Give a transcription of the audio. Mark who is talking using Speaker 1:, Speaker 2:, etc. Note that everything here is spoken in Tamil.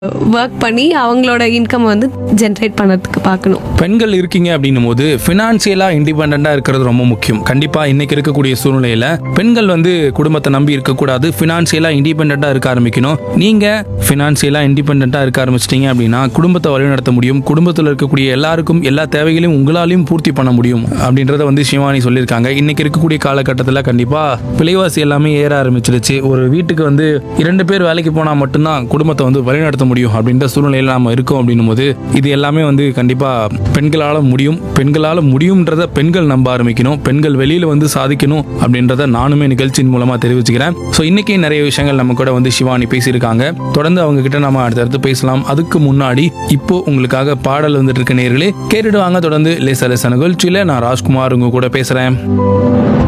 Speaker 1: ஒர்க் பண்ணி அவங்களோட இன்கம் வந்து ஜென்ரேட் பண்ணுறதுக்கு பார்க்கணும்
Speaker 2: பெண்கள் இருக்கீங்க அப்படின்னும் போது ஃபினான்சியலாக இண்டிபெண்ட்டாக இருக்கிறது ரொம்ப முக்கியம் கண்டிப்பாக இன்னைக்கு இருக்கக்கூடிய சூழ்நிலையில் பெண்கள் வந்து குடும்பத்தை நம்பி இருக்கக்கூடாது ஃபினான்சியலாக இண்டிபெண்ட்டாக இருக்க ஆரம்பிக்கணும் நீங்கள் ஃபினான்சியலாக இண்டிபெண்ட்டாக இருக்க ஆரம்பிச்சிட்டீங்க அப்படின்னா குடும்பத்தை வழிநடத்த முடியும் குடும்பத்தில் இருக்கக்கூடிய எல்லாருக்கும் எல்லா தேவைகளையும் உங்களாலையும் பூர்த்தி பண்ண முடியும் அப்படின்றத வந்து சிவானி சொல்லியிருக்காங்க இன்னைக்கு இருக்கக்கூடிய காலகட்டத்தில் கண்டிப்பாக விலைவாசி எல்லாமே ஏற ஆரம்பிச்சிருச்சு ஒரு வீட்டுக்கு வந்து இரண்டு பேர் வேலைக்கு போனால் மட்டும்தான் குடும்பத்தை வந்து வழிநடத்த முடியும் அப்படின்ற சூழ்நிலையில் நாம இருக்கோம் அப்படின்னும் போது இது எல்லாமே வந்து கண்டிப்பாக பெண்களால் முடியும் பெண்களால் முடியும்ன்றத பெண்கள் நம்ப ஆரம்பிக்கணும் பெண்கள் வெளியில் வந்து சாதிக்கணும் அப்படின்றத நானுமே நிகழ்ச்சியின் மூலமாக தெரிவிச்சுக்கிறேன் ஸோ இன்னைக்கு நிறைய விஷயங்கள் நம்ம கூட வந்து சிவானி பேசியிருக்காங்க தொடர்ந்து அவங்க கிட்ட நம்ம அடுத்தடுத்து பேசலாம் அதுக்கு முன்னாடி இப்போ உங்களுக்காக பாடல் வந்துட்டு இருக்க நேர்களே கேட்டுட்டு வாங்க தொடர்ந்து லேசா லேசா நிகழ்ச்சியில் நான் ராஜ்குமார் உங்க கூட பேசுகிறேன்